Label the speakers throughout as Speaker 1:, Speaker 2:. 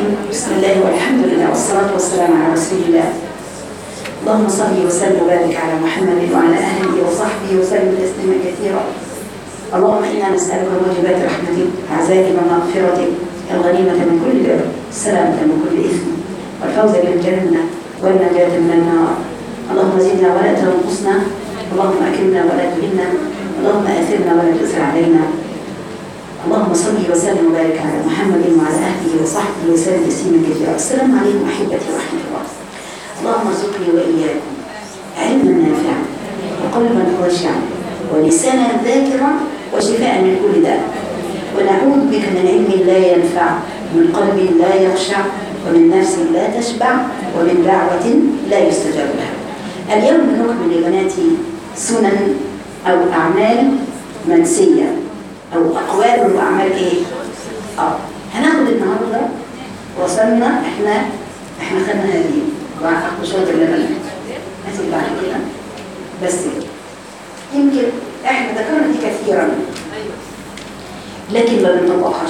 Speaker 1: الرحيم بسم الله والحمد لله والصلاة والسلام على رسول الله اللهم صل وسلم وبارك على محمد وعلى اهله وصحبه وسلم تسليما كثيرا اللهم انا نسالك موجبات رحمتك عزائم مغفرتك الغنيمه من كل بر السلامه من كل اثم والفوز بالجنه والنجاه من النار اللهم زدنا ولا تنقصنا اللهم اكرمنا ولا تهنا اللهم اثرنا ولا تؤثر علينا اللهم صل وسلم وبارك على محمد وعلى اهله وصحبه وسلم تسليما كثيرا السلام عليكم احبتي ورحمه الله اللهم ارزقني واياكم علما نافعا وقلبا خاشعا ولسانا ذاكرا وشفاء من كل داء ونعوذ بك من علم لا ينفع من قلب لا يخشع ومن نفس لا تشبع ومن دعوة لا يستجاب لها اليوم نكمل يا بناتي سنن أو أعمال منسية أو أقوال وأعمال إيه؟ آه هناخد النهاردة وصلنا إحنا إحنا خدنا هذه وأخذ شوية اللبن هاتي بعد كده بس كده يمكن إحنا ذكرنا دي كثيرا لكن ما بنطبقهاش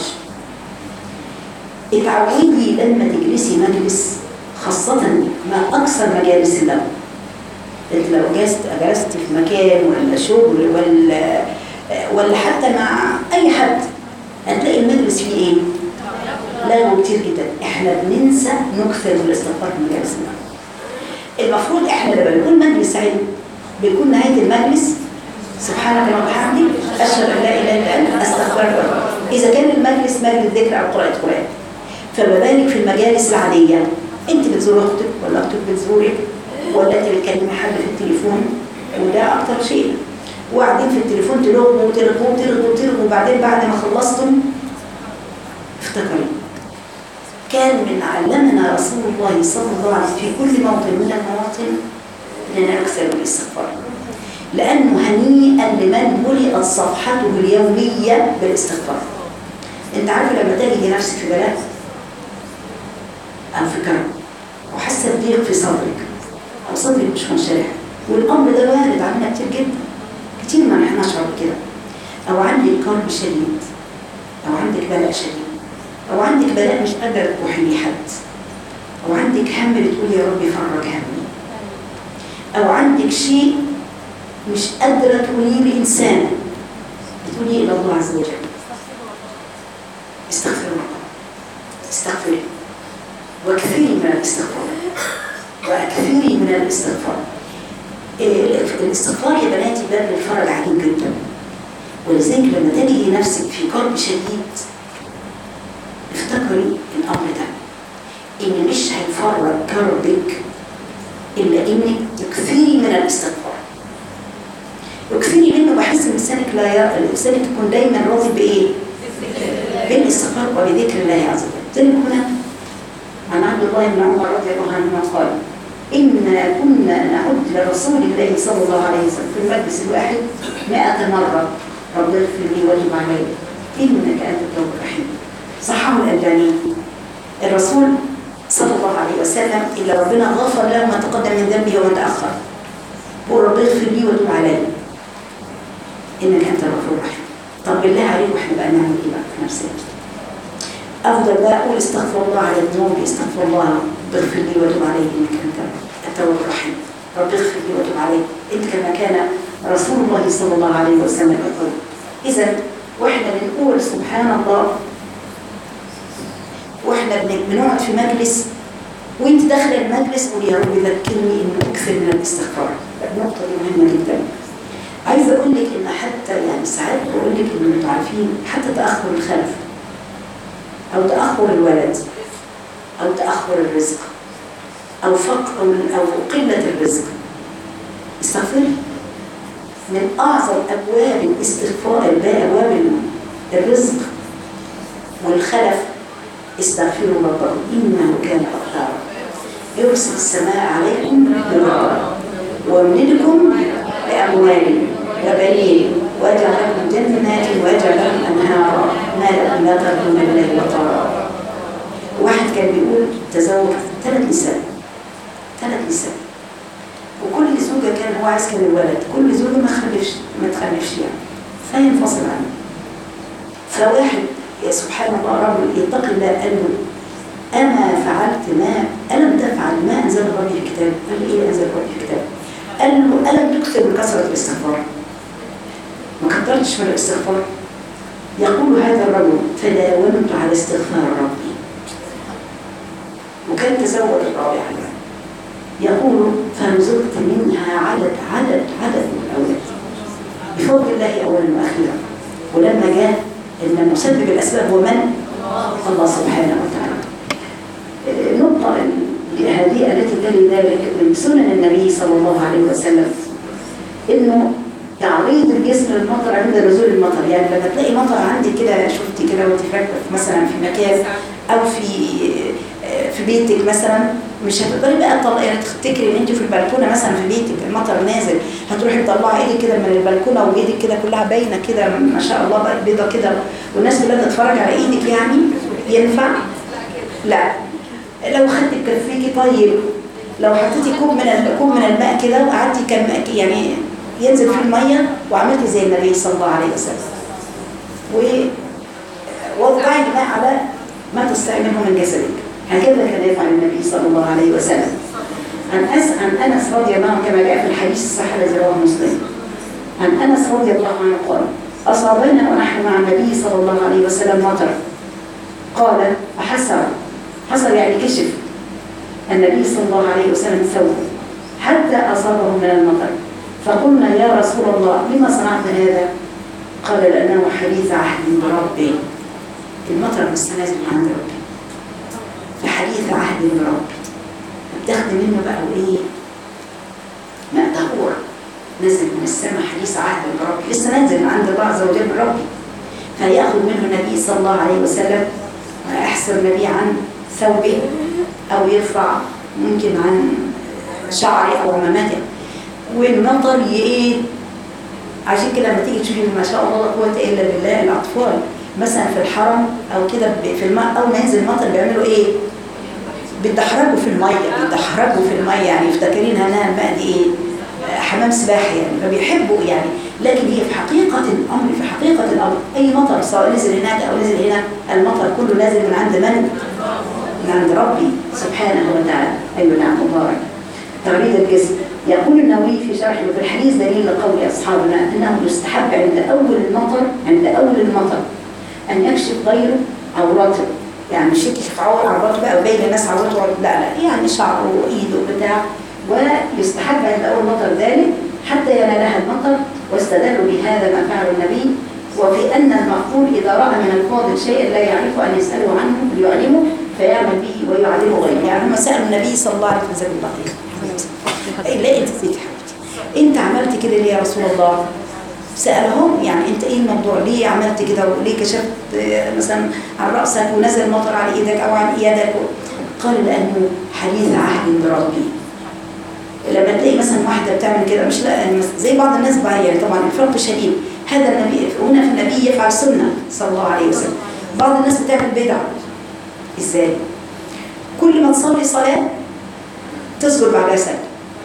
Speaker 1: اتعودي لما تجلسي مجلس خاصة ما أكثر مجالس اللغو انت لو جلست جلست في مكان ولا شغل ولا ولا حتى مع اي حد هتلاقي المجلس فيه ايه؟ لغو كتير جدا احنا بننسى نكثر من الاستغفار في مجالس اللغو المفروض احنا لما بنكون مجلس علم بيكون نهايه المجلس سبحانك اللهم وبحمدك اشهد ان لا اله الا انت استغفرك اذا كان المجلس مجلس ذكر او قراءه قران فما بالك في المجالس العاديه انت بتزور اختك ولا اختك بتزورك ولا انت بتكلمي حد في التليفون وده اكتر شيء وقاعدين في التليفون تلغوا وتلغوا وتلغوا وتلغوا وبعدين بعد ما خلصتم افتكري كان من علمنا رسول الله صلى الله عليه وسلم في كل موطن من المواطن اننا نكثر من الاستغفار لانه هنيئا لمن ملئت صفحته اليوميه بالاستغفار انت عارفه لما تجدي نفسك في بلاء او في كرب وحاسه بضيق في صدرك او صدرك مش منشرح والامر ده وارد علينا كتير جدا كتير ما نحن نشعر بكده او عندك كرب شديد او عندك بلاء شديد او عندك بلاء مش قادره تروحي لحد او عندك هم بتقولي يا رب فرج همي او عندك شيء مش قادره تقوليه لانسان بتقولي الى الله عز وجل استغفر الله استغفري واكثري من الاستغفار واكثري من الاستغفار الاستغفار يا بناتي باب للفرج عجيب جدا ولذلك لما تجدي نفسك في كرب شديد افتكري الامر ده ان مش هيفرج كربك الا انك تكثري من الاستغفار اكثري منه بحس ان لسانك لا يرى لسانك تكون دايما راضي بايه؟ بالاستغفار وبذكر الله عز وجل زي هنا عن عبد الله بن عمر رضي الله عنهما قال إنا كنا نعد لرسول الله صلى الله عليه وسلم في المجلس الواحد مئة مرة رب اغفر لي وتب علي إنك أنت التواب الرحيم صححه الألباني الرسول صلى الله عليه وسلم إلا ربنا غفر له ما تقدم من ذنبه وما تأخر قول رب اغفر لي وتب علي إنك أنت الغفور الرحيم طب بالله عليك واحنا بقى نعمل إيه بقى في نفسنا أفضل بقى أقول استغفر الله على الذنوب استغفر الله اغفر لي وتب علي إنك أنت التواب الرحيم رب اغفر لي وتب علي انت كما كان رسول الله صلى الله عليه وسلم يقول اذا واحنا بنقول سبحان الله واحنا بنقعد في مجلس وانت داخل المجلس قول يا رب ذكرني ان اكثر من الاستغفار النقطه دي مهمه جدا عايزه اقول لك ان حتى يعني ساعات بقول لك ان انتوا عارفين حتى تاخر الخلف او تاخر الولد او تاخر الرزق أو فقر أو قلة الرزق استغفري من أعظم أبواب الاستغفار أبواب الرزق والخلف استغفروا ربكم إنه كان غفارا يرسل السماء عليكم بمطر ويمددكم بأموال وبنين ويجعل لكم جنات ويجعل لكم أنهارا ما لكم لا ترجون لله وقارا واحد كان بيقول تزوج ثلاث نساء ثلاث نساء وكل زوجة كان هو عايز كان الولد كل زوجة ما تخلفش ما تخلفش يعني فينفصل عنه فواحد يا سبحان الله رجل يتقي الله قال له أما فعلت ما ألم تفعل ما أنزل ربي في الكتاب قال لي إيه أنزل ربي في الكتاب قال له ألم تكثر من كثرة الاستغفار ما كثرتش من الاستغفار يقول هذا الرجل فداومت على استغفار ربي وكان تزوج الرابعة يقول فرزقت منها عدد عدد عدد من الأولاد بفضل الله أولا وأخيرا ولما جاء إن مسبب الأسباب هو من؟ الله سبحانه وتعالى النقطة هذه التي تلي ذلك من سنن النبي صلى الله عليه وسلم إنه تعريض الجسم للمطر عند نزول المطر يعني لما تلاقي مطر عندك كده شفتي كده وانت راكبه مثلا في مكان او في في بيتك مثلا مش هتقدري بقى تطلعي يعني تفتكري ان انت في البلكونه مثلا في بيتك المطر نازل هتروحي مطلعه ايدك كده من البلكونه وايدك كده كلها باينه كده ما شاء الله بقت بيضه كده والناس كلها تتفرج على ايدك يعني ينفع؟ لا لو خدتي بكفيكي طيب لو حطيتي كوب من كوب من الماء كده وقعدتي كم يعني ينزل في الميه وعملتي زي النبي صلى الله عليه وسلم ووضعي الماء على ما تستعمله من جسدك هكذا كان يفعل النبي صلى الله عليه وسلم عن أس عن انس رضي الله عنه كما جاء في الحديث الصحيح الذي رواه مسلم عن انس رضي الله عنه قال اصابنا ونحن مع النبي صلى الله عليه وسلم مطر قال فحسر حصل يعني كشف النبي صلى الله عليه وسلم ثوبه حتى اصابه من المطر فقلنا يا رسول الله لما صنعت هذا قال لأنه حديث عهد بربي المطر مستنازل عند ربي فحديث عهد بربي بتاخد منه بقى وايه ماء طهور نزل من السماء حديث عهد بربي لسه نازل من عند الله عز وجل بربي فيأخذ منه النبي صلى الله عليه وسلم ويحسر النبي عن ثوبه أو يرفع ممكن عن شعره أو عمامته والمطر ايه عشان كده لما تيجي تشوفي ما شاء الله لا قوه الا بالله الاطفال مثلا في الحرم او كده في الماء اول ما ينزل المطر بيعملوا ايه بيتدحرجوا في الميه بيتدحرجوا في الميه يعني مفتكرينها انها الماء دي ايه حمام سباحه يعني فبيحبوا يعني لكن هي في حقيقه الامر في حقيقه الامر اي مطر سواء نزل هناك او نزل هنا المطر كله نازل من عند من؟ من عند ربي سبحانه وتعالى ايوه نعم مبارك تغريد الجسم يقول النووي في شرحه في الحديث دليل لقول أصحابنا أنه يستحب عند أول المطر عند أول المطر أن يكشف غيره عورته يعني مش يكشف عورته بقى وبين الناس عورته لا لا يعني شعره وإيده وبتاع ويستحب عند أول مطر ذلك حتى ينالها المطر واستدلوا بهذا ما فعل النبي وفي أن المقبول إذا رأى من الفاضل شيئا لا يعرف أن يسأله عنه ليعلمه فيعمل به ويعلمه غيره يعني هم سألوا النبي صلى الله عليه وسلم البقية إيه لا انت فيك حبيبتي انت عملت كده ليه يا رسول الله سألهم يعني انت ايه الموضوع ليه عملت كده وليه كشفت مثلا عن رأسك ونزل مطر على ايدك او عن ايدك قال لانه حديث عهد بربي لما تلاقي مثلا واحده بتعمل كده مش لا زي بعض الناس بقى يعني طبعا الفرق شديد هذا النبي هنا في النبي يفعل سنه صلى الله عليه وسلم بعض الناس بتعمل بدعه ازاي كل ما تصلي صلاه تسجد بعدها سجد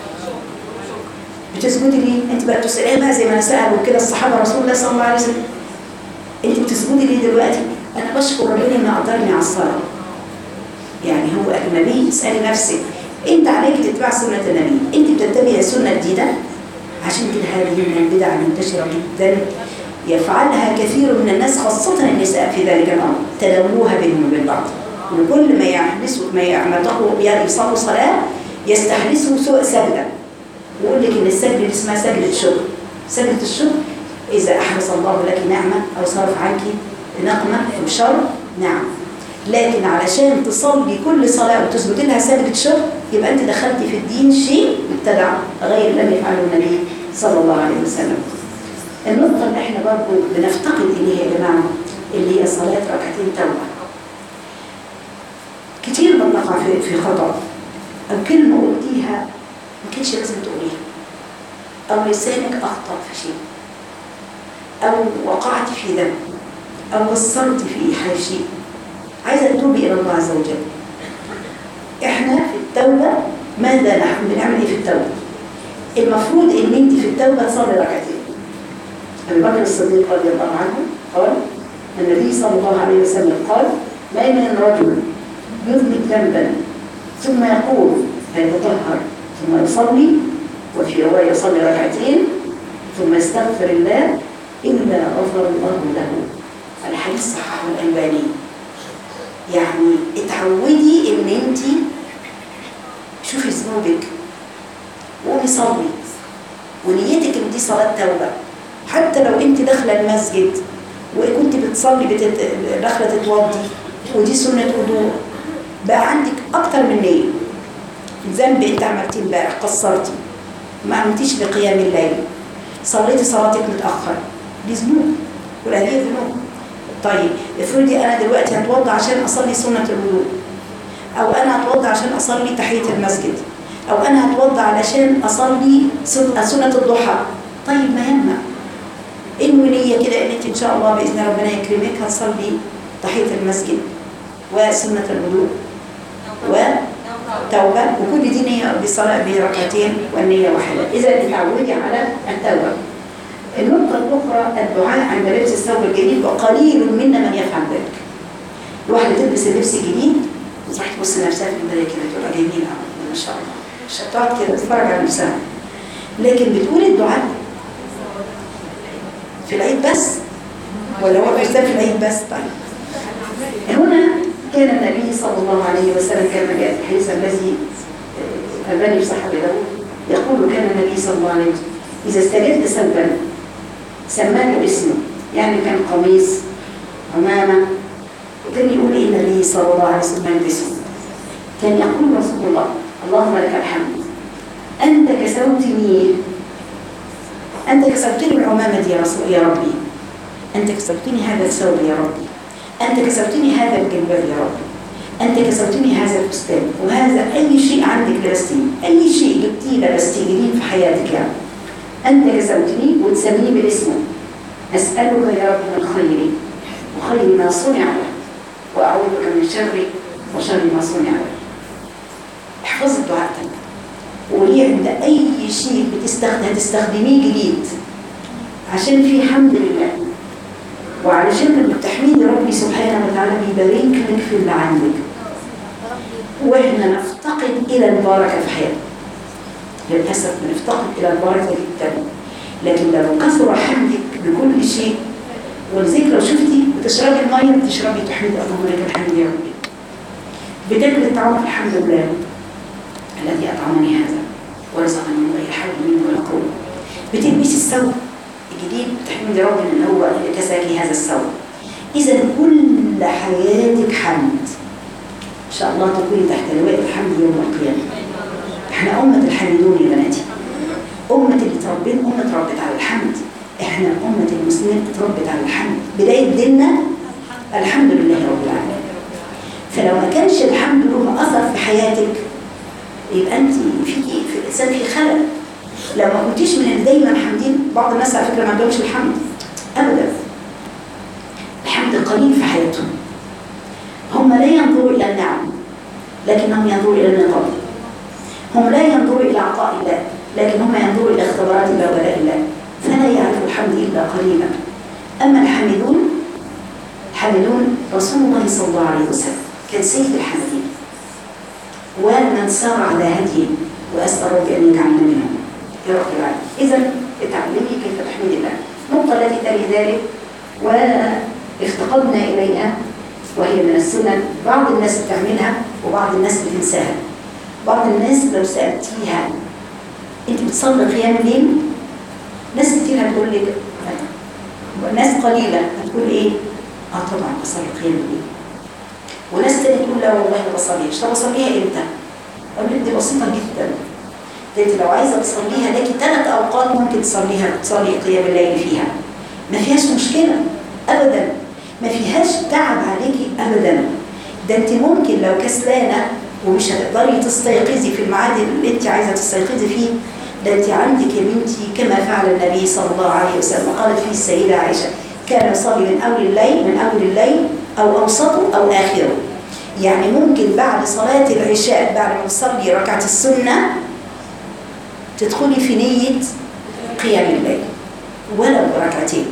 Speaker 1: بتسجدي ليه؟ انت بقى تسألي بقى زي ما سألوا كده الصحابة رسول الله صلى الله عليه وسلم انت بتسجدي ليه دلوقتي؟ انا بشكر ربنا ان قدرني على الصلاة يعني هو اجنبي اسألي نفسك انت عليك تتبع سنة النبي انت بتتبعي سنة جديدة عشان كده هذه من البدع المنتشرة جدا يفعلها كثير من الناس خاصة النساء في ذلك الأمر تلوها بينهم وبين بعض وكل ما يحدثوا ما يعملوا يصلوا صلاة يستحدثوا سوء سجدة ويقول لك ان السجدة دي اسمها سجدة شكر سجدة الشكر إذا أحدث الله لك نعمة أو صرف عنك نقمة بشر نعم لكن علشان تصلي كل صلاة وتثبت لها سجدة شكر يبقى أنت دخلتي في الدين شيء مبتدع غير لم يفعله النبي صلى الله عليه وسلم النقطة اللي احنا برضه بنفتقد إليها يا جماعة اللي هي صلاة ركعتين توبة كتير بنقع في في خطأ أو كلمة قلتيها ما كانش لازم تقوليها أو لسانك أخطأ في شيء أو وقعت في ذنب أو قصرت في شيء عايزة تتوبي إلى الله عز وجل إحنا في التوبة ماذا نحن بنعمل إيه في التوبة المفروض إن أنت في التوبة تصلي ركعتين أبي بكر الصديق رضي الله عنه قال النبي صلى الله عليه وسلم قال ما من رجل يذنب ذنبا ثم يقول فيتطهر ثم يصلي وفي رواية يصلي ركعتين ثم يستغفر الله إلا غفر الله له الحديث صححه الألباني يعني اتعودي ان انت شوفي ذنوبك وقومي صلي ونيتك ان دي صلاه توبه حتى لو انت داخله المسجد وكنت بتصلي بتت... داخله تتوضي ودي سنه وضوء بقى عندك اكتر من نيه ذنب انت عملتيه امبارح قصرتي ما عملتيش بقيام الليل صليتي صلاتك متاخر دي ذنوب ولا هي ذنوب طيب افرضي انا دلوقتي هتوضى عشان اصلي سنه الوضوء او انا هتوضى عشان اصلي تحيه المسجد او انا هتوضى علشان اصلي سن- سنه الضحى طيب ما يمنع انوي نيه كده ان انت ان شاء الله باذن ربنا يكرمك هتصلي تحيه المسجد وسنه الوضوء وتوبه وكل دي نيه بصلاه بركعتين والنيه واحده اذا اتعودي على التوبه النقطة الأخرى الدعاء عند لبس الثوب الجديد وقليل منا من يفعل ذلك. الواحدة تلبس اللبس الجديد وتروح تبص لنفسها في المراية كده تبقى جميلة أوي، ما شاء الله. مش هتقعد كده تتفرج على نفسها. لكن بتقول الدعاء في العيد بس ولا هو الإسلام في العيد بس طيب. هنا كان النبي صلى الله عليه وسلم كما جاء في الحديث الذي آه، الباني في صحة داود يقول كان النبي صلى الله عليه وسلم إذا استجد ثوبا سماه اسمه يعني كان قميص عمامة وكان يقول إيه النبي صلى الله عليه وسلم يلبسه كان يقول رسول الله اللهم لك الحمد أنت كسوتني أنت كسوتني العمامة دي يا رسول يا ربي أنت كسوتني هذا الثوب يا ربي أنت كسوتني هذا الجلباب يا ربي أنت كسوتني هذا الفستان وهذا أي شيء عندك لبستيه أي شيء جبتيه لبستيه جديد في حياتك يعني أنت كسوتني وتسميه باسمه أسألك يا رب من خيري وخير ما صنع له وأعوذ بك من شر وشر ما صنع له احفظ الدعاء ده وليه عند أي شيء بتستخدم هتستخدميه جديد عشان في حمد لله وعلشان لما بتحميدي ربي سبحانه وتعالى بيبارك لك في اللي عندك واحنا نفتقد الى البركه في حياتنا للاسف بنفتقد الى البركه جدا لكن لو كثر حمدك بكل شيء ولذلك لو شفتي بتشربي الميه بتشربي تحمدي اللهم لك الحمد يا ربي بتاكلي الطعام الحمد لله الذي اطعمني هذا ورزقني من غير حول منه ولا قوه بتلبسي الثوب الجديد بتحمدي ربنا ان هو اللي كساكي هذا الثوب اذا كل حياتك حمد ان شاء الله تكوني تحت لواء الحمد يوم القيامه احنا امه الحامدون يا بناتي امه اللي تربين امه اتربت على الحمد احنا امه المسلمين اتربت على الحمد بدايه ديننا الحمد لله رب العالمين فلو ما كانش الحمد له اثر في حياتك يبقى انت فيكي في الانسان في خلل لو ما كنتيش من اللي دايما حامدين بعض الناس على فكره ما عندهمش الحمد ابدا الحمد قليل في حياتهم هم لا ينظروا الى النعم لكنهم ينظروا الى النقم هم لا ينظروا الى عطاء الله لكن هم ينظروا الى اختبارات الله وبلاء الله فلا يعرفوا الحمد الا قليلا اما الحامدون الحامدون رسول الله صلى الله عليه وسلم كان سيد الحامدين ومن سار على هديه واسال ربي ان يجعلنا منهم يا رب العالمين اذا اتعلمي كيف تحمد الله النقطه التي تلي ذلك وافتقدنا اليها وهي من السنن بعض الناس بتعملها وبعض الناس بتنساها بعض الناس لو سالتيها انت بتصلي قيام الليل ناس كتير هتقول لك ناس قليله هتقول ايه اه طبعا بصلي قيام الليل وناس تانية تقول لا والله ما بصليش طب اصليها امتى؟ اقول لك دي بسيطه جدا ده انت لو عايزه تصليها لك ثلاث اوقات ممكن تصليها تصلي قيام الليل فيها ما فيهاش مشكله ابدا ما فيهاش تعب عليكي ابدا ده انت ممكن لو كسلانه ومش هتقدري تستيقظي في الميعاد اللي انت عايزه تستيقظي فيه ده انت عندك يا بنتي كما فعل النبي صلى الله عليه وسلم قالت فيه السيده عائشه كان يصلي من اول الليل من اول الليل او اوسطه او اخره يعني ممكن بعد صلاه العشاء بعد ما تصلي ركعه السنه تدخلي في نيه قيام الليل ولو ركعتين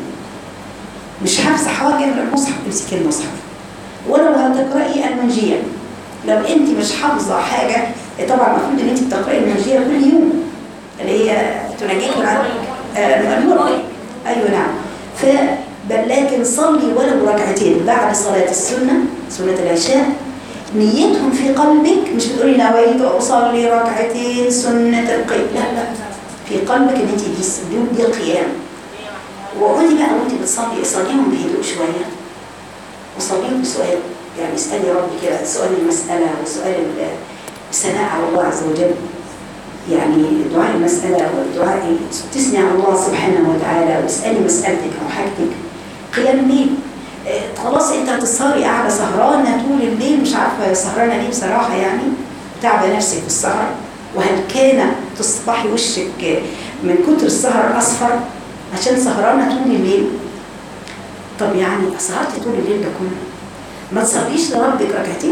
Speaker 1: مش حافظه حاجه من المصحف امسكي المصحف ولو هتقراي المنجيه لو انت مش حافظه حاجه طبعا المفروض ان انت بتقراي المنجيه كل يوم اللي هي تناجيك من عن آه، المرء ايوه نعم ف بل لكن صلي ولو ركعتين بعد صلاه السنه سنه العشاء نيتهم في قلبك مش بتقولي نويت اصلي ركعتين سنه القيام لا لا في قلبك ان انت دي سجود دي قيام وقولي بقى وانت بتصلي صليهم بهدوء شويه وصليهم بسؤال يعني اسالي ربي كده سؤال المساله وسؤال ال- الثناء على الله عز وجل يعني دعاء المسألة والدعاء تثني على الله سبحانه وتعالى واسألي مسألتك أو حاجتك قيام الليل آه، خلاص انت هتسهري قاعدة سهرانة طول الليل مش عارفة سهرانة ليه بصراحة يعني تعبة نفسك في السهر وهل كان تصبحي وشك من كتر السهر أصفر عشان سهرانة طول الليل طب يعني سهرتي طول الليل ده كله ما تصليش لربك ركعتين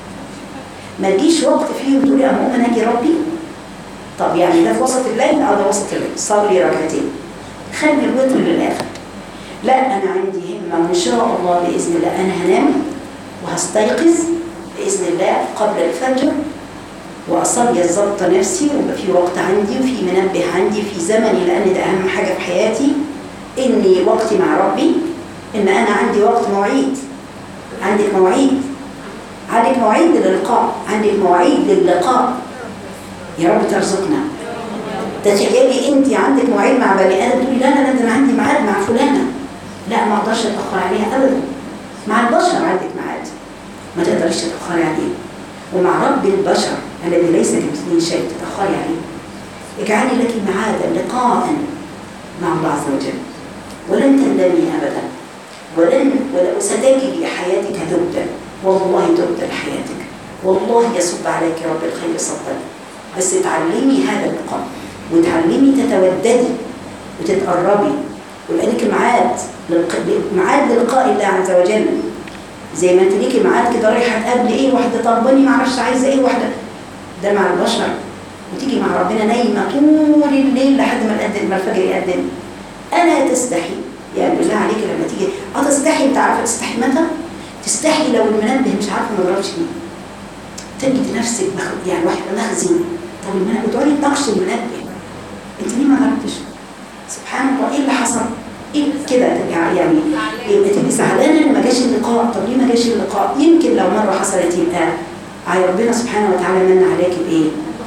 Speaker 1: ما تجيش وقت فيه وتقولي اما اقوم اناجي ربي طب يعني ده في وسط الليل اه ده وسط الليل صلي ركعتين خلي الوتر للاخر لا انا عندي همه وان شاء الله باذن الله انا هنام وهستيقظ باذن الله قبل الفجر واصلي الظبط نفسي ويبقى في وقت عندي وفي منبه عندي في زمني لان ده اهم حاجه في حياتي اني وقتي مع ربي ان انا عندي وقت مواعيد عندك مواعيد عندك مواعيد للقاء عندك مواعيد للقاء يا رب ترزقنا تخيلي انت عندك مواعيد مع بني ادم تقولي لا لا لا ده انا عندي ميعاد مع فلانه لا ما اقدرش اتاخر عليها ابدا مع البشر عندك ميعاد ما تقدريش تتاخري عليه ومع رب البشر الذي ليس كمثله شيء تتاخري عليه اجعلي لك ميعادا لقاء مع الله عز وجل ولن تندمي ابدا ولن ولو ستجد حياتك ذبدا والله تبدل حياتك والله يصب عليك رب الخير صبا بس تعلمي هذا اللقاء وتعلمي تتوددي وتتقربي ويبقى ليكي ميعاد للق- ميعاد للقاء الله عز وجل زي ما انت ليكي ميعاد كده رايحه تقابلي ايه واحده طلباني ما اعرفش عايزه ايه واحده ده مع البشر وتيجي مع ربنا نايمه طول الليل لحد ما الأذن ما الفجر يأذن انا تستحي يعني بالله عليك لما تيجي اه تستحي انت عارفه تستحي متى؟ تستحي لو المنبه مش عارفه ما ضربش مين تجد نفسك مخ... يعني واحده مخزن طب المنبه بتقعدي تناقشي المنبه انت ليه ما ضربتش؟ سبحان الله ايه اللي حصل؟ ايه كده ترجع يعني يبقى تبقي زعلانه ان ما جاش اللقاء طب ليه ما جاش اللقاء؟ يمكن لو مره حصلت يبقى آه ربنا سبحانه وتعالى من عليك بايه؟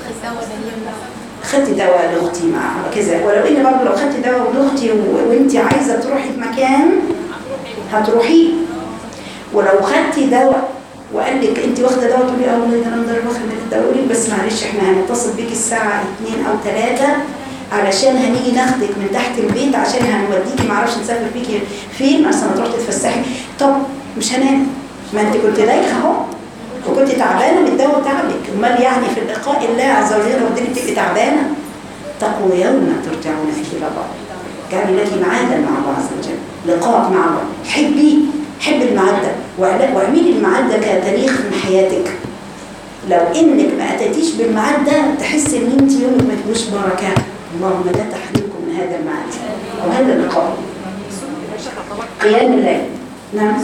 Speaker 1: خدت دواء لاختي مع كذا ولو ان برضه لو خدت دواء لاختي و- وانت عايزه تروحي في مكان هتروحي ولو خدتي دواء وقال لك انت واخده دواء تقولي اه والله ده انا مضر واخد من الدواء يقول لك بس معلش احنا هنتصل بيكي الساعه 2 او 3 علشان هنيجي ناخدك من تحت البيت عشان هنوديكي معرفش نسافر بيكي فين عشان تروحي تتفسحي طب مش هنام ما انت كنت دايخه اهو وكنت تعبانه من الدواء بتاعك امال يعني في اللقاء الله عز وجل ربنا تبقي تعبانه تقوى يوم ترجعون فيه الى الله جعل لك معادا مع الله عز وجل لقاء مع الله حبيه حب الميعاد ده واعل- واعملي الميعاد ده كتاريخ من حياتك لو انك ما اتيتيش بالميعاد ده تحس ان انت يومك ما فيهوش بركه اللهم لا تحرمكم من هذا الميعاد او هذا اللقاء قيام الليل نعم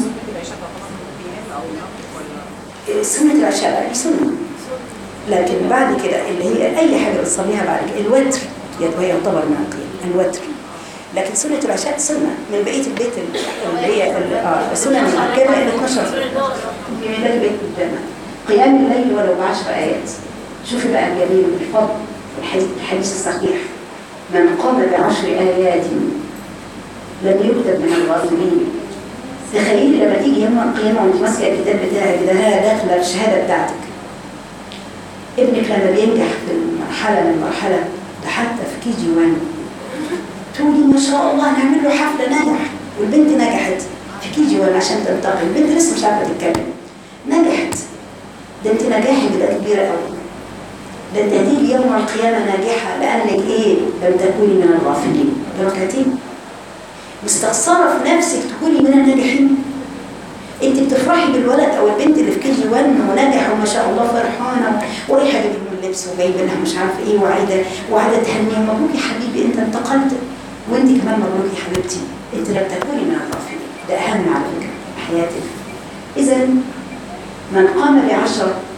Speaker 1: سنة العشاء بقى سنة لكن بعد كده اللي هي أي حاجة بتصليها بعد كده الوتر يبقى يعتبر من القيام الوتر لكن سنة العشاء سنة من بقية البيت اللي هي ال- آه، سنة من الكلمة اللي 12 في ميلاد البيت قدامنا قيام الليل ولو بعشر آيات شوفي بقى الجميل والفضل الحديث الحديث الصحيح من قام بعشر آيات لم يكتب من الغافلين تخيلي لما تيجي يوم القيامة وانت ماسكة الكتاب بتاعك ده ها داخلة الشهادة بتاعتك ابنك لما بينجح في مرحلة من المرحلة ده حتى في كي جي 1 تقولي ما شاء الله نعمل له حفلة نجح والبنت نجحت في كي جي 1 عشان تنتقل البنت لسه مش عارفة تتكلم نجحت ده انت نجاحك ده كبيرة قوي ده انت هتيجي يوم القيامة ناجحة لأنك ايه لم تكوني من الغافلين بركعتين مستخسرة في نفسك تكوني من الناجحين انت بتفرحي بالولد او البنت اللي في كي جي 1 ونجح وما شاء الله فرحانه ورايحه جايبه لهم اللبس وجايبه لها مش عارفه ايه وعايده وقاعده تهنيه مبروك يا حبيبي انت انتقلت وانت كمان مبروك يا حبيبتي انت لم تكوني من الغافلين ده اهم على فكره في حياتك اذا من قام بعشر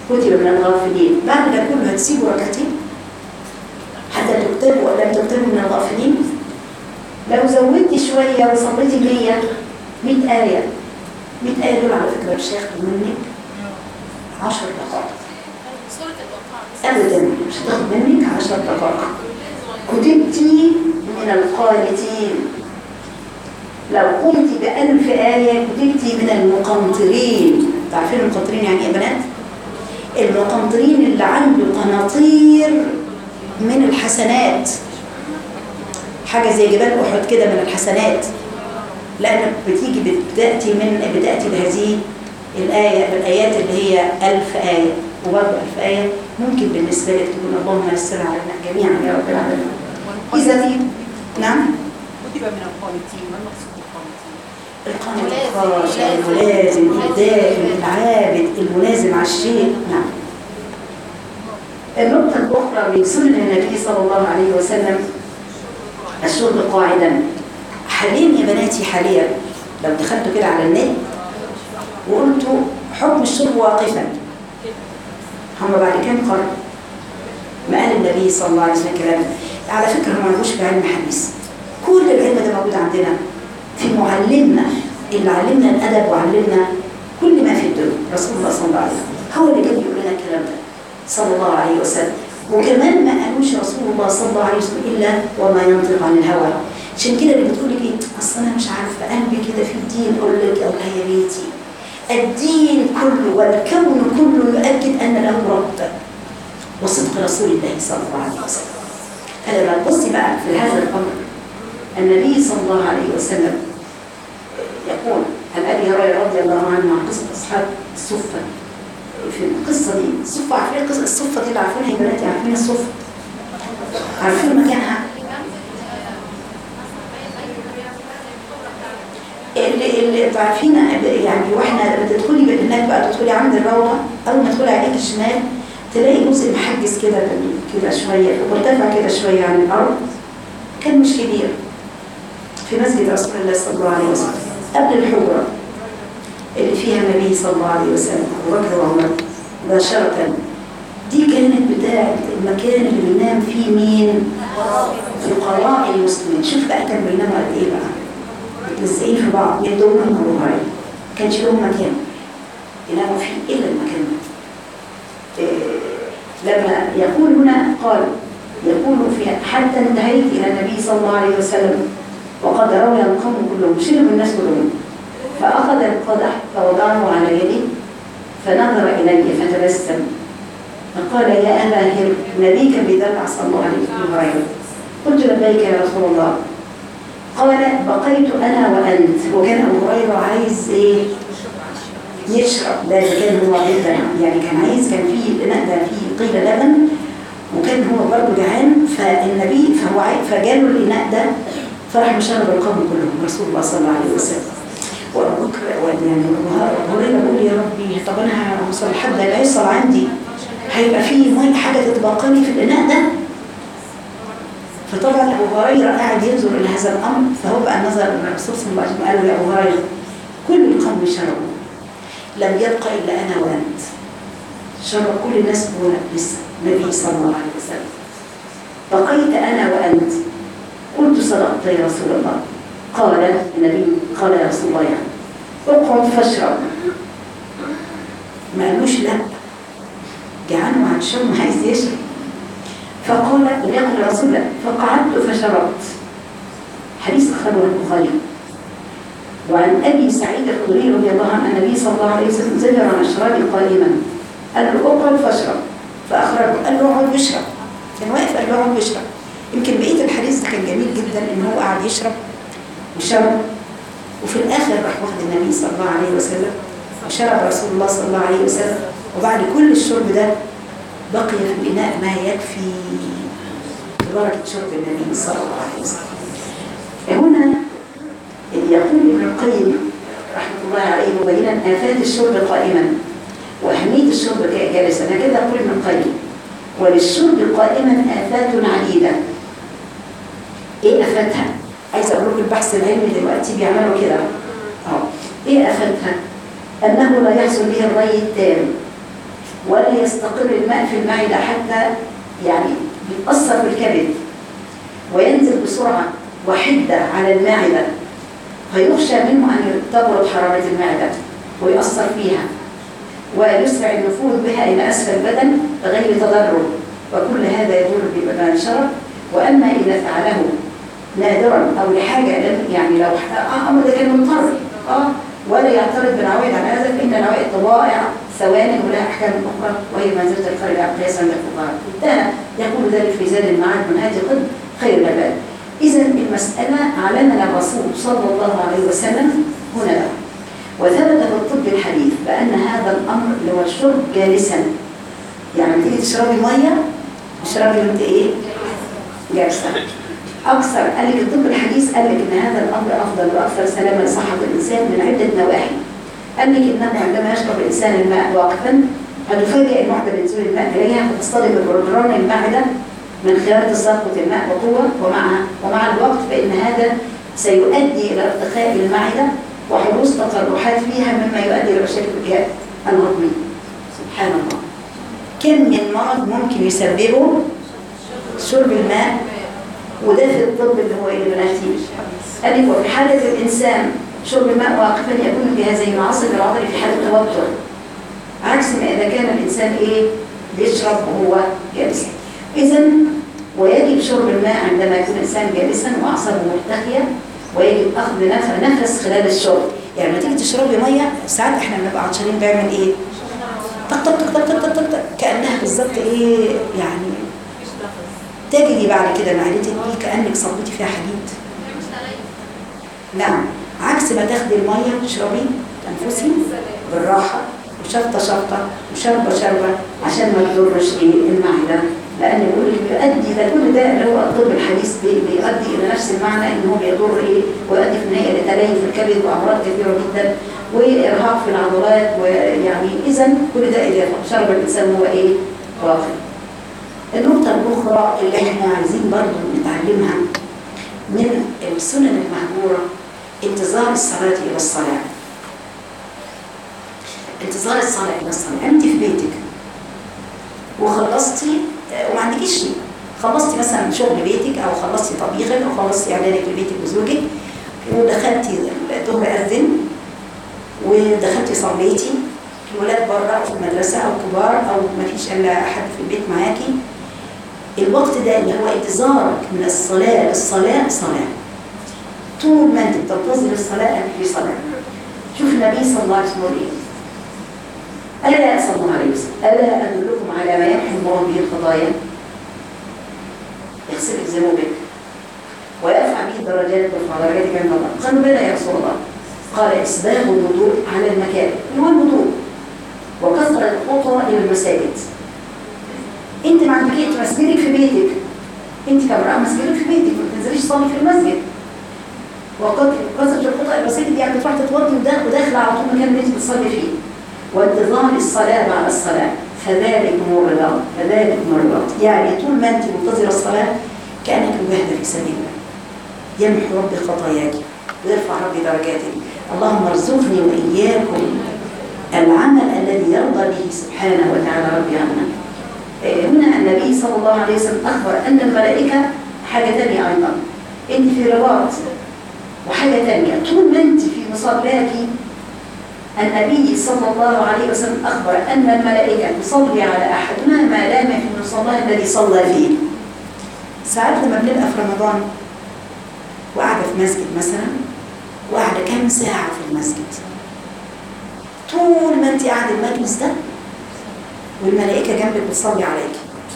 Speaker 1: كتب من الغافلين بعد ده كله هتسيبوا ركعتين حتى تكتبوا ولا تكتبوا من الغافلين لو زودتي شوية وصليتي 100 100 آية 100 آية دول على فكرة مش هياخدوا منك 10 دقائق
Speaker 2: سورة الوقاعة
Speaker 1: أبدا مش هتاخد منك 10 دقائق كتبتي من القانتين لو قمت بألف آية كتبتي من المقنطرين تعرفين المقنطرين يعني إيه يا بنات؟ المقنطرين اللي عنده قناطير من الحسنات حاجة زي جبال أحد كده من الحسنات لأنك بتيجي بتأتي من بتأتي بهذه الآية بالآيات اللي هي ألف آية وبرضه ألف آية ممكن بالنسبة لك تكون اللهم يسر علينا جميعا يا رب العالمين إذا في نعم
Speaker 3: كتب من القانتين ما المقصود بالقانتين؟
Speaker 1: القانون الخاشع الملازم الدائم العابد الملازم على الشيء نعم النقطة الأخرى من سنن النبي صلى الله عليه وسلم الشرب قاعدا حاليا يا بناتي حاليا لو دخلتوا كده على النت وقلتوا حكم الشرب واقفا هم بعد كام قرن ما قال النبي صلى الله عليه وسلم كلام على فكرة هم ما عندوش بعلم حديث كل العلم ده موجود عندنا في معلمنا اللي علمنا الأدب وعلمنا كل ما في الدنيا رسول الله صلى الله عليه وسلم هو اللي كان يقول لنا الكلام ده صلى الله عليه وسلم وكمان ما قالوش رسول الله صلى الله عليه وسلم إلا وما ينطق عن الهوى عشان كده اللي بتقولي ايه اصل انا مش عارفه قلبي كده في الدين اقول لك او يا بيتي الدين كله والكون كله يؤكد ان له رب وصدق رسول الله صلى الله عليه وسلم فلما تبصي بقى في هذا الامر النبي صلى الله عليه وسلم يقول عن ابي هريره رضي الله عنه عن قصه اصحاب الصفه في القصه دي الصفه عارفين القصه الصفه دي اللي عارفينها يا بناتي عارفين الصفه عارفين مكانها اللي اللي انتوا عارفين يعني واحنا لما تدخلي هناك بقى تدخلي عند الروضه اول ما تدخلي عليك الشمال تلاقي جزء محجز كده كده شويه مرتفع كده شويه عن الارض كان مش كبير في مسجد رسول الله صلى الله عليه وسلم قبل الحجره اللي فيها النبي صلى الله عليه وسلم ابو بكر وعمر مباشره دي كانت بتاعه المكان اللي بينام فيه مين؟ فقراء المسلمين شوف بقى كان بيناموا قد ايه بقى متلزقين في بعض يدوم من ابو هريره كانش لهم مكان يناموا فيه الا المكان ده إيه، لما يقول هنا قال يقول في حتى انتهيت الى النبي صلى الله عليه وسلم وقد روي القوم كلهم شرب الناس كلهم فاخذ القدح فوضعه على يدي فنظر الي فتبسم فقال يا ابا هر نبيك بذلك صلى الله عليه وسلم قلت لبيك يا رسول الله قال بقيت انا وانت وكان ابو هريره عايز ايه يشرب ده كان هو جدا يعني كان عايز كان في الاناء ده فيه قيل لبن وكان هو برضه جعان فالنبي فهو عاي- فجاله الاناء ده فراح مشرب القوم كلهم رسول الله صلى الله عليه وسلم وابو بكر يعني ابو هريره بيقول يا ربي طب انا هوصل لحد اللي هيحصل عندي هيبقى في ميه حاجه تتبقى لي في الاناء ده فطبعا ابو هريره قاعد ينظر الى هذا الامر فهو بقى نظر الرسول صلى الله عليه وسلم قال له يا ابو هريره كل القوم شربوا لم يبق الا انا وانت شرب كل الناس هو لسه النبي صلى الله عليه وسلم بقيت انا وانت قلت صدقت يا رسول الله قال النبي قال يا رسول الله يعني اقعد فاشرب ما قالوش لا جعان وعطشان وعايز يشرب فقال لم يقل رسول الله فقعدت فشربت حديث أخرجه البخاري وعن أبي سعيد الخدري رضي الله عنه النبي صلى الله عليه وسلم زجر عن الشراب قائما قال له اقعد فاشرب فأخرجه قال له اقعد واشرب كان واقف قال له اقعد واشرب يمكن بقية الحديث ده كان جميل جدا إن هو قعد يشرب وشرب وفي الآخر راح واخد النبي صلى الله عليه وسلم وشرب رسول الله صلى الله عليه وسلم وبعد كل الشرب ده بقي في الإناء ما يكفي ببركة شرب النبي صلى الله عليه وسلم هنا يقول ابن القيم رحمة الله عليه مبينا آفات الشرب قائما وأهمية الشرب جالسا هكذا يقول ابن القيم وللشرب قائما آفات عديدة إيه آفاتها؟ عايزة أقول لكم البحث العلمي دلوقتي بيعملوا كده اه إيه آفاتها؟ أنه لا يحصل به الري التام ولا يستقر الماء في المعدة حتى يعني بيتأثر بالكبد وينزل بسرعة وحدة على المعدة فيخشى منه أن تبرد حرارة المعدة ويأثر فيها ويسرع النفوذ بها إلى أسفل البدن بغير تضرر وكل هذا يضر ببدن الشرف وأما إذا فعله نادرا أو لحاجة لم- يعني لو آه أمر ده كان مضطر آه ولا يعترض بالعوائد على هذا فإن العوائد طبائع ثواني ولها أحكام أخرى وهي منزلة الخارج عن قياس عند الفقهاء انتهى يقول ذلك في زاد المعاد من هذه الطب خير العباد إذا المسألة علمنا الرسول صلى الله عليه وسلم هنا له وثبت في الطب الحديث بأن هذا الأمر اللي هو الشرب جالسا يعني لما تيجي تشربي مية تشربي وانت ايه؟ جالسة أكثر قال لك الطب الحديث قال لك إن هذا الأمر أفضل وأكثر سلامة لصحة الإنسان من عدة نواحي قال لك إنه عندما يشرب الإنسان الماء واقفا هتفاجئ المعدة بنزول الماء إليها فتصطدم بجدران المعدة من خلال تساقط الماء بقوة ومع ومع الوقت فإن هذا سيؤدي إلى ارتخاء المعدة وحدوث تقرحات فيها مما يؤدي إلى مشاكل الجهاز الهضمي سبحان الله كم من مرض ممكن يسببه شرب الماء وده في الطب اللي هو اللي بناتيه قال لك وفي حالة الإنسان شرب الماء واقفا يكون بهذين العصب العضلي في حالة توتر عكس ما إذا كان الإنسان إيه بيشرب وهو جالس إذا ويجب شرب الماء عندما يكون الإنسان جالسا وأعصابه مرتخية ويجب أخذ نفس, نفس خلال الشرب يعني لما تيجي تشربي مية ساعات احنا بنبقى عطشانين بيعمل ايه؟ طق طق طق طق طق طق طق كأنها بالظبط ايه يعني تجري بعد كده معدتك دي كأنك صبيتي فيها حديد نعم عكس ما تاخدي المية وتشربي تنفسي بالراحة وشفطة شفطة وشربة شربة عشان ما تضرش ايه المعدة لأن بيقول لك بيؤدي ده كل ده اللي هو الطب الحديث بي- بيؤدي إلى نفس المعنى إن هو بيضر إيه ويؤدي في النهاية لتليف الكبد وأمراض كثيرة جدا وإرهاق في العضلات ويعني إذا كل ده إذا شرب الإنسان هو إيه واقف النقطة الأخرى اللي احنا عايزين برضو نتعلمها من السنن المهجورة انتظار الصلاة إلى الصلاة انتظار الصلاة إلى الصلاة أنت في بيتك وخلصتي آه، وما عندكيش شيء خلصتي مثلا شغل بيتك أو خلصتي طبيخك أو خلصتي إعدادك لبيتك وزوجك ودخلتي الظهر أذن ودخلتي صليتي الولاد بره أو في المدرسة أو كبار أو ما فيش إلا حد في البيت معاكي الوقت ده اللي هو انتظارك من الصلاة للصلاة صلاة طول ما انت بتنتظر الصلاة انت في صلاة شوف النبي صلى الله عليه وسلم يقول ايه ألا صلى الله عليه وسلم ألا أدلكم على ما يمحو الله به الخطايا يغسلك ذنوبك ويرفع به الدرجات ويرفع درجاتك عند الله قالوا بلى يا رسول الله قال إسباغ الوضوء على المكان اللي هو الوضوء وكثرة الخطى إلى المساجد انت ما عندك انت مسجدك في بيتك انت كامرأة مسجدك في بيتك ما تنزليش تصلي في المسجد وقد كثرة الخطى إلى المساجد يعني بتروح تتوضي ودا- وداخله على طول مكان اللي انت بتصلي فيه وانتظار الصلاة بعد الصلاة فذلك نور الأرض فذلك نور الأرض يعني طول ما انت منتظرة الصلاة كأنك مجاهدة في سبيل الله يمحو ربي خطاياك ويرفع ربي درجاتك اللهم ارزقني وإياكم العمل الذي يرضى به سبحانه وتعالى ربي عنا آه، هنا النبي صلى الله عليه وسلم أخبر أن الملائكة حاجة تانية أيضا أنت في رباط وحاجة تانية طول ما أنت في مصلاك النبي صلى الله عليه وسلم أخبر أن الملائكة تصلي على أحدنا ما دام في مصلاه الذي صلى فيه ساعات لما بنبقى في رمضان وقاعدة في مسجد مثلا وقاعدة كام ساعة في المسجد طول ما انت قاعدة المجلس ده والملائكة جنبك بتصلي عليك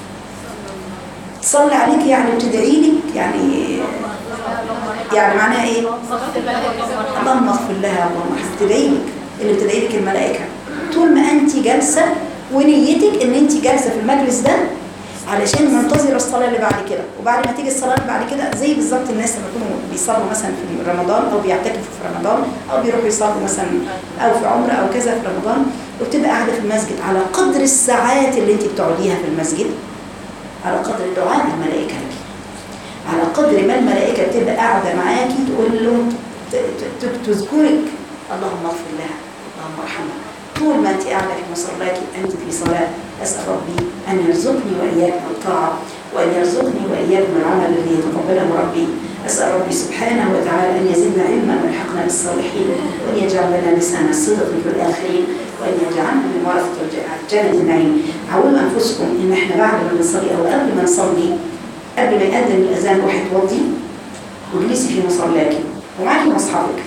Speaker 1: تصلي عليك يعني بتدعي لك يعني يعني معناها ايه؟ اللهم اغفر لها اللهم احسن تدعي لك اللي بتدعي لك الملائكة طول ما انت جالسة ونيتك ان انت جالسة في المجلس ده علشان منتظرة الصلاة اللي بعد كده وبعد ما تيجي الصلاة اللي بعد كده زي بالظبط الناس لما يكونوا بيصلوا مثلا في رمضان او بيعتكفوا في رمضان او بيروحوا يصلوا مثلا او في عمرة او كذا في رمضان وبتبقى قاعدة في المسجد على قدر الساعات اللي انت بتقعديها في المسجد على قدر دعاء الملائكة لك على قدر ما الملائكة بتبقى قاعدة معاكي تقول له ت- ت- ت- تذكرك اللهم اغفر لها اللهم ارحمها طول ما أنت قاعدة في مصلاك أنت في صلاة أسأل ربي أن يرزقني وإياكم الطاعة وأن يرزقني وإياكم العمل الذي يتقبله ربي أسأل ربي سبحانه وتعالى أن يزدنا علما ويلحقنا بالصالحين وأن يجعل لنا لسان الصدق في الآخرين وأن يجعلنا من ورثة الج- جنة النعيم عودوا أنفسكم إن إحنا بعد ما نصلي أو قبل ما نصلي قبل ما يأذن الأذان روحي توضي واجلسي في مصلاك ومعاكي مصحفك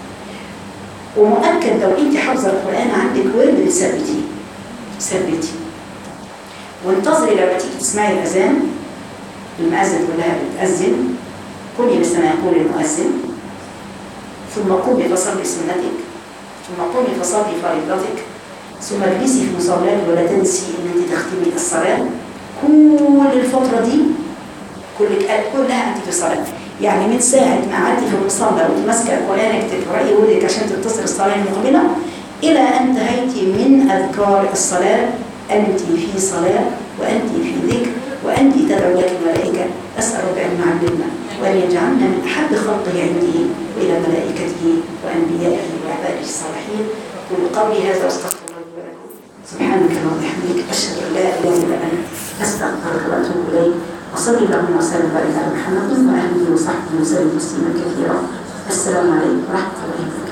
Speaker 1: ومؤكد لو انت حافظه القران عندك ورد تثبتي ثبتي وانتظري لما تيجي تسمعي الاذان المؤذن كلها بتأذن قولي مثل ما يقول المؤذن ثم قومي فصلي سنتك ثم قومي فصلي فريضتك ثم اجلسي في مصلاك ولا تنسي ان انت تختمي الصلاه كل الفتره دي كلك كلها انت في صلاه يعني من ساعه ما قعدتي في المصلى وانت ماسكه قرانك تقراي ودك عشان تتصل الصلاه المقبله الى ان انتهيتي من اذكار الصلاه انت في صلاه وانت في ذكر وانت تدعو لك الملائكه اسال رب ان يعلمنا وان يجعلنا من احب خلقه عنده والى ملائكته وانبيائه وعباده الصالحين قولوا قولي هذا واستغفر الله لي ولكم سبحانك اللهم وبحمدك اشهد ان لا اله الا انت استغفرك واتوب اليك وصلي اللهم وسلم وبارك على محمد واهله وصحبه وسلم تسليما كثيرا السلام عليكم ورحمه الله وبركاته